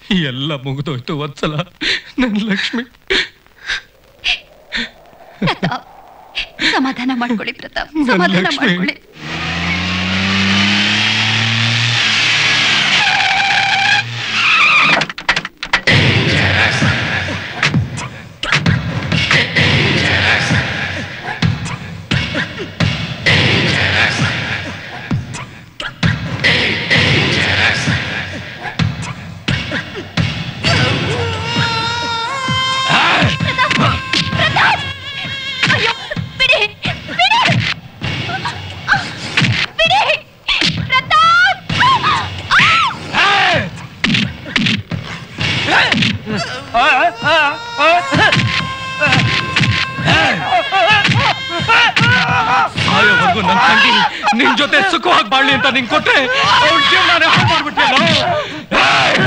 ಎಲ್ಲ ಮುಗಿದೋಯ್ತು ಒಂದ್ಸಲ ನನ್ನ ಲಕ್ಷ್ಮಿ ಪ್ರತಾಪ್ ಸಮಾಧಾನ ಮಾಡ್ಕೊಳ್ಳಿ ಪ್ರತಾಪ್ ಸಮಾಧಾನ ಲಕ್ಷ್ಮಿ. ಮಾಡ್ಕೊಳ್ಳಿ ಅಯ್ಯೋ ಬಿಡಿ ಬಿಡಿ ಬಿಡಿ ಪ್ರತಾಪ್ ಸಾಯೋವರೆಗೂ ನನ್ನ ತಂಗಿ ನಿನ್ ಜೊತೆ ಸುಖವಾಗಿ ಬಾಳ್ಲಿ ಅಂತ ನಿಂಗೆ ಕೊಟ್ರೆ ಅವ್ಳ ಜೀವನ ಹಾಳು ಮಾಡ್ಬಿಟ್ಟಿಯಲ್ಲ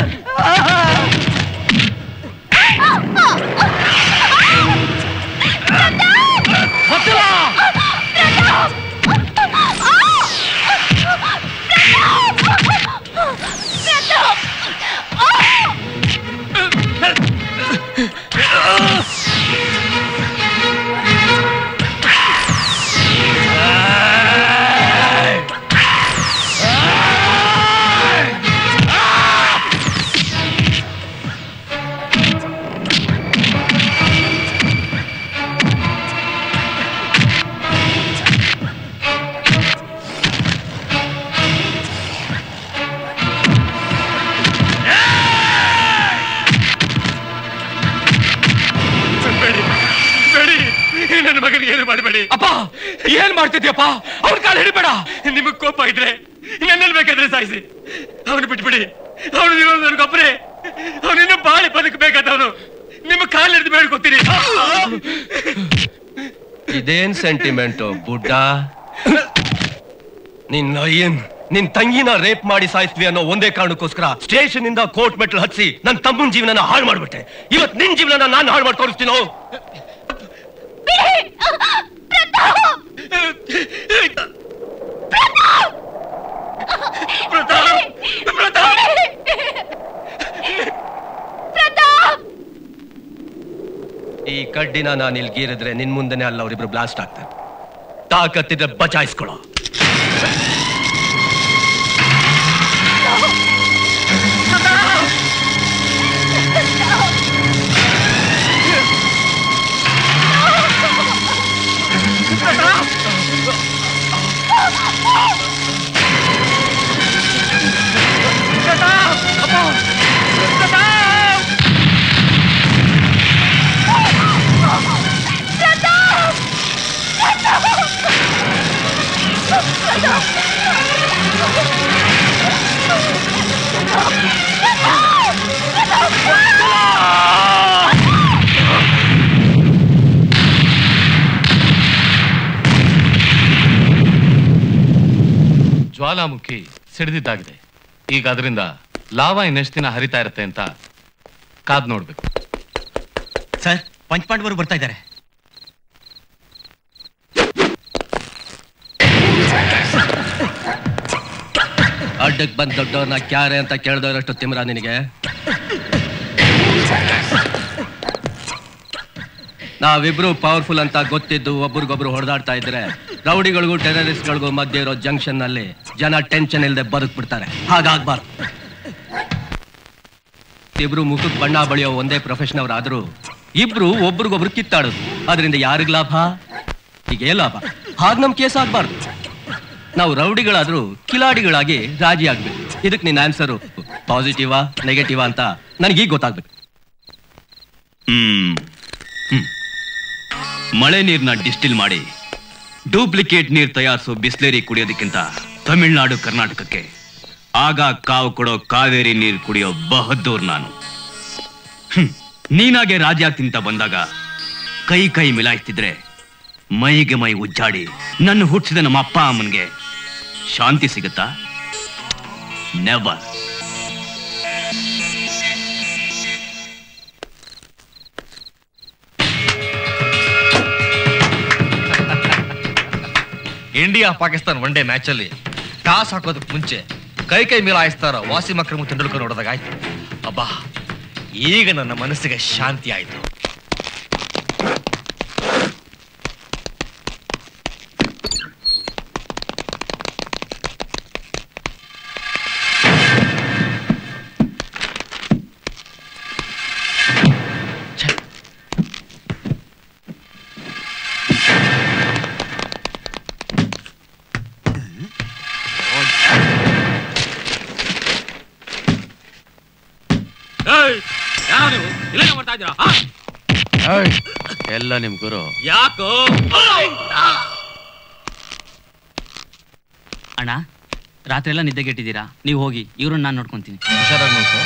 ಬೇಡಿ ಬೇಡಿ ನನ್ನ ಮಗನಿಗೆ ಏನು ಮಾಡಬೇಡಿ ಅಪ್ಪ ಏನ್ ಮಾಡ್ತಿದ್ಯಪ್ಪ ಅವ್ನ ಕಾಲು ಹಿಡಿಬೇಡ ನಿಮಗ್ ಕೋಪ ಇದ್ರೆ ನನ್ನಲ್ಲಿ ಬೇಕಾದ್ರೆ ಸಾಯಿಸಿ ಅವನು ಬಿಟ್ಬಿಡಿ ಅವನು ಇರೋದು ನನಗೊಬ್ಬರೇ ಅವನಿನ್ನು ಬಾಳಿ ಬದುಕಬೇಕಾದವನು ನಿಮ್ಮ ಕಾಲು ಹಿಡಿದು ಬೇಡ್ಕೊತೀನಿ ಇದೇನ್ ಸೆಂಟಿಮೆಂಟು ಬುಡ್ಡ ನಿನ್ನ ಏನ್ ನಿನ್ ತಂಗಿನ ರೇಪ್ ಮಾಡಿ ಸಾಯಿಸ್ವಿ ಅನ್ನೋ ಒಂದೇ ಕಾರಣಕ್ಕೋಸ್ಕರ ಸ್ಟೇಷನ್ ಇಂದ ಕೋರ್ಟ್ ಮೆಟ್ಲು ಹಚ್ಚಿ ನನ್ ತಮ್ಮನ ಜೀವನನ ಹಾಳು ಮಾಡ್ಬಿಟ್ಟೆ ಇವತ್ ನಿನ್ ಜೀವನನ ನಾನು ಹಾಳು ಮಾಡಿ ತೋರಿಸ್ತೀನೋ ಈ ಕಡ್ಡಿನ ನಾನು ಇಲ್ಲಿ ಗೀರಿದ್ರೆ ನಿನ್ ಮುಂದೆನೆ ಅಲ್ಲ ಅವರಿಬ್ರು ಬ್ಲಾಸ್ಟ್ ಆಗ್ತಾರೆ ತಾಕತ್ತಿದ್ರೆ ಬಚಾಯಿಸ್ಕೊಳ್ಳೋ ಜ್ವಾಲಾಮುಖಿ ಸಿಡಿದಿದ್ದಾಗಿದೆ ಈಗ ಅದರಿಂದ ಲಾವ ಇನ್ನೆಷ್ಟು ದಿನ ಹರಿತಾ ಇರುತ್ತೆ ಅಂತ ಕಾದ್ ನೋಡ್ಬೇಕು ಸರ್ ಪಂಚಪಾಂಡವರು ಬರ್ತಾ ಇದ್ದಾರೆ ಅಡ್ಡಕ್ ಬಂದ್ ದೊಡ್ಡವ್ರನ್ನ ಕ್ಯಾರೆ ಅಂತ ಕೇಳ್ದವ್ರಷ್ಟು ತಿಮ್ರ ನಿನಗೆ ನಾವಿಬ್ರು ಪವರ್ಫುಲ್ ಅಂತ ಗೊತ್ತಿದ್ದು ಒಬ್ರಿಗೊಬ್ರು ಹೊಡೆದಾಡ್ತಾ ಇದ್ರೆ ರೌಡಿಗಳಿಗೂ ಟೆರರಿಸ್ಟ್ಗಳಿಗೂ ಮಧ್ಯೆ ಇರೋ ಜಂಕ್ಷನ್ ನಲ್ಲಿ ಜನ ಟೆನ್ಷನ್ ಇಲ್ಲದೆ ಬದುಕ್ಬಿಡ್ತಾರೆ ಹಾಗಾಗ್ಬಾರ್ದು ಇಬ್ರು ಮುಖಕ್ಕೆ ಬಣ್ಣ ಬಳಿಯೋ ಒಂದೇ ಪ್ರೊಫೆಷನ್ ಅವರಾದ್ರೂ ಇಬ್ರು ಒಬ್ರಿಗೊಬ್ರು ಕಿತ್ತಾಡೋದು ಅದರಿಂದ ಯಾರಿಗ್ ಲಾಭ ಹೀಗೆ ಲಾಭ ಹಾಗ್ ನಮ್ ಕೇಸ್ ಆಗ್ಬಾರ್ದು ನಾವು ರೌಡಿಗಳಾದ್ರೂ ಕಿಲಾಡಿಗಳಾಗಿ ರಾಜಿ ಆಗ್ಬೇಕು ಇದಕ್ಕೆ ನಿನ್ನ ಆನ್ಸರು ಪಾಸಿಟಿವಾ ನೆಗೆಟಿವಾ ಅಂತ ನನಗೀಗ ಗೊತ್ತಾಗ್ಬೇಕು ಹ್ಮ್ ಹ್ಮ್. ಮಳೆ ನೀರ್ನ ಡಿಸ್ಟಿಲ್ ಮಾಡಿ ಡೂಪ್ಲಿಕೇಟ್ ನೀರ್ ತಯಾರಿಸೋ ಬಿಸ್ಲೇರಿ ಕುಡಿಯೋದಕ್ಕಿಂತ ತಮಿಳ್ನಾಡು ಕರ್ನಾಟಕಕ್ಕೆ ಆಗ ಕಾವು ಕೊಡೋ ಕಾವೇರಿ ನೀರು ಕುಡಿಯೋ ಬಹದ್ದೂರ್ ನಾನು ಹ್ಮ್. ನೀನಾಗೆ ರಾಜ ಆಗ್ತಿಂತ ಬಂದಾಗ ಕೈ ಕೈ ಮಿಲಾಯಿಸ್ತಿದ್ರೆ ಮೈಗೆ ಮೈ ಉಜ್ಜಾಡಿ ನನ್ನ ಹುಟ್ಟಿಸಿದ ನಮ್ಮ ಅಪ್ಪ ಅಮ್ಮನ್ಗೆ ಶಾಂತಿ ಸಿಗುತ್ತಾ never India Pakistan one day match ಅಲ್ಲಿ ಟಾಸ್ ಹಾಕೋದಕ್ಕೆ ಮುಂಚೆ ಕೈ ಕೈ ಮೇಲೆ ಆಯಿಸ್ತಾರ ವಾಸಿಂ ಅಕ್ರಮ್ ತೆಂಡೂಲ್ಕರ್ ನೋಡಿದಾಗ ಆಯ್ತು ಅಬ್ಬಾ ಈಗ ನನ್ನ ಮನಸ್ಸಿಗೆ ಶಾಂತಿ ಆಯ್ತು ಯಾರು ನೀವು ಇಲ್ಲ ಮಾಡ್ತಾ ಇದ್ದೀರಾ ಆ? ಎಲ್ಲ ನಿಮ್ ಗುರು ಯಾಕೋ ಅಣ್ಣ ರಾತ್ರಿ ಎಲ್ಲ ನಿದ್ದೆಗೆಟ್ಟಿದ್ದೀರಾ ನೀವು ಹೋಗಿ ಇವ್ರನ್ನ ನಾನು ನೋಡ್ಕೊಂತೀನಿ ಹುಷಾರಾಗಿ ನೋಡ್ಕೊ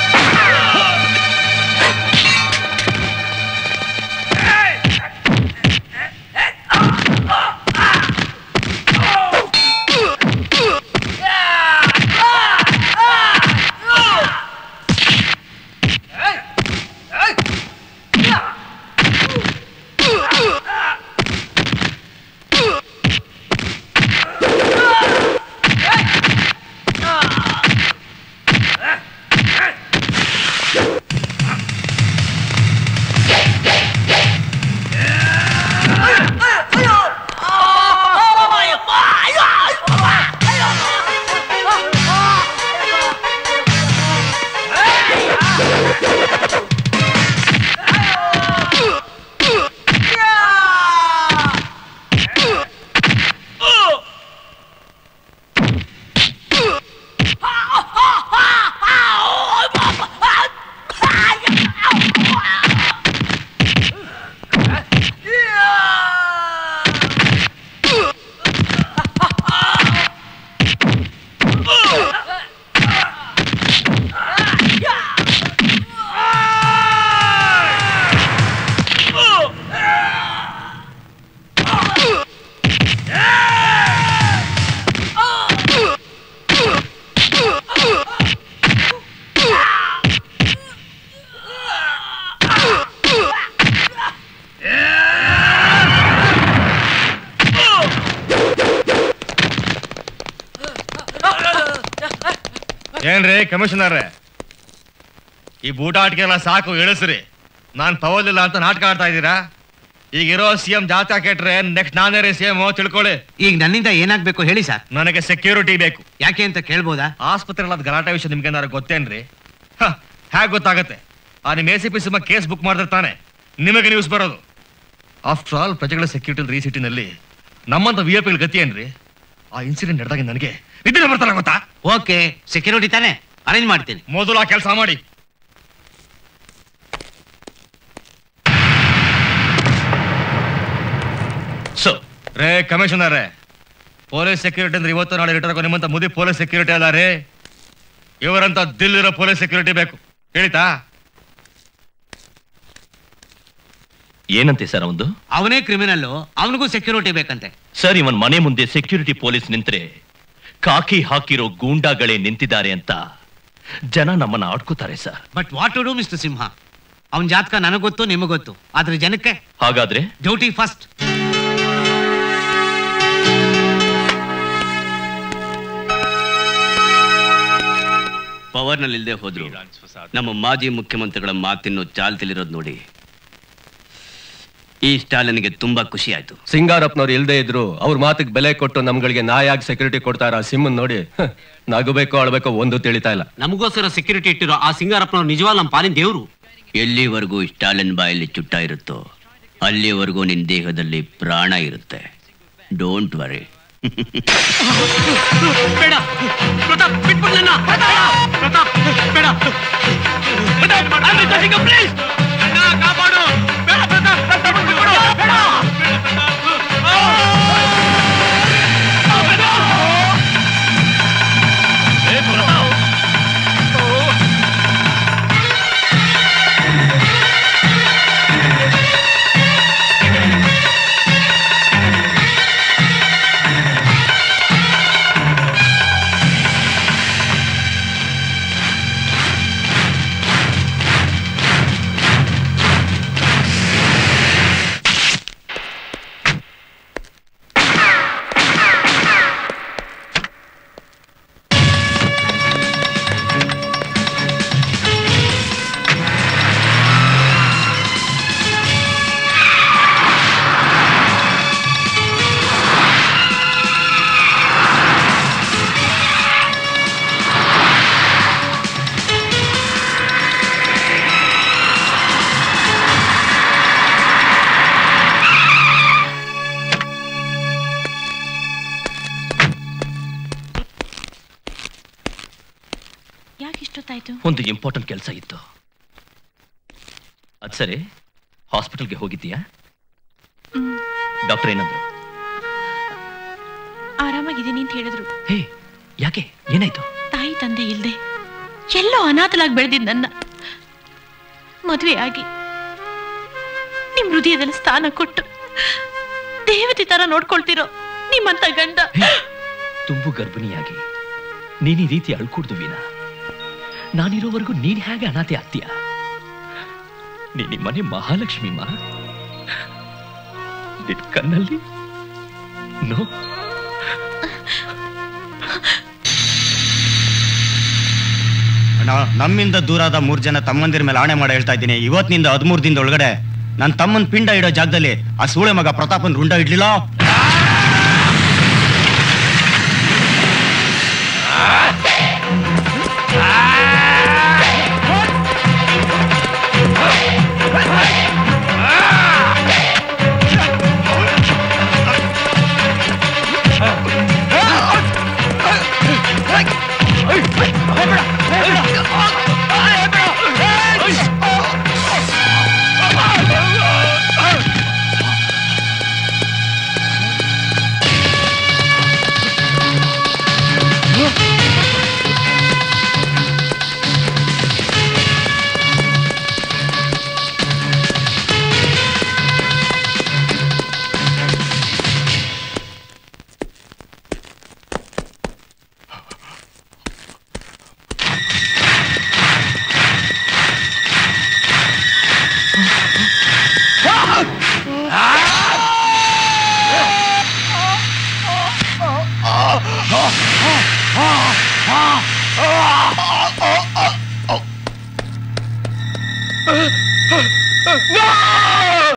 ಏನ್ರಿ ಕಮಿಷನರ್ ಈ ಬೂಟಾಟಿಕೆಲ್ಲ ಸಾಕು ಇಳಿಸ್ರಿ ನಾನ್ ಪವಲಿಲ್ಲ ಅಂತ ನಾಟಕ ಆಡ್ತಾ ಇದ್ದೀರಾ ಈಗ ಇರೋ ಸಿ ಎಂ ಜಾತ ಕೆಟ್ರೆ ನೆಕ್ಸ್ಟ್ ನಾನೇ ರೀ ಸಿ ಎಂ ತಿಳ್ಕೊಳ್ಳಿ ಈಗ ನನ್ನಿಂದ ಏನಾಗ್ಬೇಕು ಹೇಳಿ ಸರ್ ನನಗೆ ಸೆಕ್ಯೂರಿಟಿ ಬೇಕು ಯಾಕೆ ಅಂತ ಕೇಳ್ಬೋದಾ ಆಸ್ಪತ್ರೆ ಗಲಾಟೆ ವಿಷಯ ನಿಮ್ಗೆ ಏನಾರು ಗೊತ್ತೇನ್ರಿ ಹೇಗೆ ಗೊತ್ತಾಗತ್ತೆ ಆ ನಿಮ್ ಎ ಸಿ ಪಿ ಸಿಮ ಕೇಸ್ ಬುಕ್ ಮಾಡಿದ್ರೆ ನಿಮಗೆ ನ್ಯೂಸ್ ಬರೋದು ಆಫ್ಟರ್ ಆಲ್ ಪ್ರಜೆಗಳ ಸೆಕ್ಯೂರಿಟಿ ರೀ ಸಿಟಿನಲ್ಲಿ ನಮ್ಮಂತ ವಿ ಎ ಪಿಗಳ ಗತಿ ಏನ್ರಿ ಆ ಇನ್ಸಿಡೆಂಟ್ ನಡೆದಾಗ ನನಗೆ ನಿದ್ದೆ ಬರ್ತಾರ ಗೊತ್ತಾ ಓಕೆ ಸೆಕ್ಯೂರಿಟಿ ತಾನೆ ಅರೇಂಜ್ ಮಾಡ್ತೀನಿ ಮೊದಲು ಆ ಕೆಲಸ ಮಾಡಿ ಸೊ ರೇ ಕಮಿಷನರ್ ಪೊಲೀಸ್ ಸೆಕ್ಯೂರಿಟಿ ಅಂದ್ರೆ ಇವತ್ತು ನಾಳೆ ರಿಟರ್ನ್ ಆಗೋ ನಿಮ್ಮಂತ ಮುದಿ ಪೊಲೀಸ್ ಸೆಕ್ಯೂರಿಟಿ ಅಲ್ಲ ರೀ ಇವರಂತ ದಿಲ್ಲಿರೋ ಪೊಲೀಸ್ ಸೆಕ್ಯೂರಿಟಿ ಬೇಕು ಹೇಳಿತಾ ಏನಂತೆ ಸರ್ ಅವನು ಅವನೇ ಕ್ರಿಮಿನಲ್ ಅವನಿಗೂ ಸೆಕ್ಯೂರಿಟಿ ಬೇಕಂತೆ ಸರ್ ಇವನ್ ಮನೆ ಮುಂದೆ ಸೆಕ್ಯೂರಿಟಿ ಪೊಲೀಸ್ ನಿಂತ್ರೆ ಕಾಕಿ ಹಾಕಿರೋ ಗೂಂಡಾಗಳೇ ನಿಂತಿದ್ದಾರೆ ಅಂತ ಜನ ನಮ್ಮನ್ನ ಆಡ್ಕೋತಾರೆ sir but what to do mister Simha ಅವನ ಜಾತಕ ನನಗೆ ಗೊತ್ತು ನಿಮಗೆ ಗೊತ್ತು ಆದ್ರೆ ಜನಕ್ಕೆ ಹಾಗಾದ್ರೆ ಡ್ಯೂಟಿ ಫಸ್ಟ್ ಪವರ್ನಲ್ಲಿಲ್ಲದೆ ಹೋದ್ರು ನಮ್ಮ ಮಾಜಿ ಮುಖ್ಯಮಂತ್ರಿಗಳ ಮಾತಿನ್ನು ಚಾಲ್ತಿಲಿರೋದು ನೋಡಿ ಈ ಸ್ಟಾಲಿನ್ಗೆ ತುಂಬಾ ಖುಷಿ ಆಯ್ತು ಸಿಂಗಾರಪ್ಪನವ್ರು ಇಲ್ದೇ ಇದ್ರು ಅವ್ರ ಮಾತಿಗೆ ಬೆಲೆ ಕೊಟ್ಟು ನಮ್ಗಳಿಗೆ ನಾಯಾಗಿ ಸೆಕ್ಯೂರಿಟಿ ಕೊಡ್ತಾರ ಸಿಮ್ಮನ್ ನೋಡಿ ಹ, ನಗಬೇಕೋ ಅಳ್ಬೇಕೋ ಒಂದು ತಿಳಿತಾ ಇಲ್ಲ ನಮಗೋಸ್ಕರ ಸೆಕ್ಯೂರಿಟಿ ಇಟ್ಟಿರೋ ಆ ಸಿಂಗಾರಪ್ಪನವ್ರು ನಿಜವಾಗ್ ನಮ್ಮ ಪಾಲಿನ ದೇವ್ರು ಎಲ್ಲಿವರೆಗೂ ಸ್ಟಾಲಿನ್ ಬಾಯಲ್ಲಿ ಚುಟ್ಟ ಇರುತ್ತೋ ಅಲ್ಲಿವರೆಗೂ ನಿನ್ನ ದೇಹದಲ್ಲಿ ಪ್ರಾಣ ಇರುತ್ತೆ ಡೋಂಟ್ ವರಿ ಬೇಡ ಪ್ರತಾಪ್ ಬಿಟ್ಬಿಡ್ ನನ್ನ ಪ್ರತಾಪ್ ಬೇಡ ಪ್ಲೀಸ್ ಕಾಪಾಡು ಬೇಡ ಪ್ರತಾಪ್ ಬಿಟ್ಬಿಡು ಬೇಡ ಆ ಒಂದು ಇಂಪಾರ್ಟೆಂಟ್ ಕೆಲಸ ಇತ್ತು ಅದ್ ಸರಿ ಹಾಸ್ಪಿಟಲ್ಗೆ ಹೋಗಿದ್ದೀಯಾ ಡಾಕ್ಟರ್ ಏನಂದ್ರು ಆರಾಮಾಗಿದ್ದೀನಿ ಅಂತ ಹೇಳಿದ್ರು ಹೇ ಯಾಕೆ ಏನಾಯ್ತು ತಾಯಿ ತಂದೆ ಇಲ್ದೆ ಎಲ್ಲೋ ಅನಾಥಲಾಗಿ ಬೆಳೆದಿದ್ ನನ್ನ ಮದುವೆ ಆಗಿ ನಿಮ್ ಹೃದಯದಲ್ಲಿ ಸ್ಥಾನ ಕೊಟ್ಟು ದೇವತೆ ತರ ನೋಡ್ಕೊಳ್ತಿರೋ ನಿಮ್ಮಂತ ಗಂಡ ತುಂಬು ಗರ್ಭಿಣಿಯಾಗಿ ನೀನ್ ಈ ರೀತಿ ಅಳ್ಕೂಡ್ದು ವೀಣಾ ನಾನಿರೋವರೆಗೂ ನೀನ್ ಹೇಗೆ ಅನಾಥೆ ಆಗ್ತೀಯ ನೀನ್ ಈ ಮನೆ ಮಹಾಲಕ್ಷ್ಮಿ ಮಾ ನಿನ್ ಕಣ್ಣಲ್ಲಿ ನೋ ಅಣ್ಣ ನಮ್ಮಿಂದ ದೂರಾದ ಮೂರ್ ಜನ ತಮ್ಮಂದಿರ ಮೇಲೆ ಆಣೆ ಮಾಡಿ ಹೇಳ್ತಾ ಇದ್ದೀನಿ ಇವತ್ತಿನಿಂದ ಹದಿಮೂರು ದಿನದ ಒಳಗಡೆ ನನ್ನ ತಮ್ಮನ್ ಪಿಂಡ ಇಡೋ ಜಾಗದಲ್ಲಿ ಆ ಸೂಳೆ ಮಗ ಪ್ರತಾಪನ್ ರುಂಡ ಇಡ್ಲಿಲ್ಲ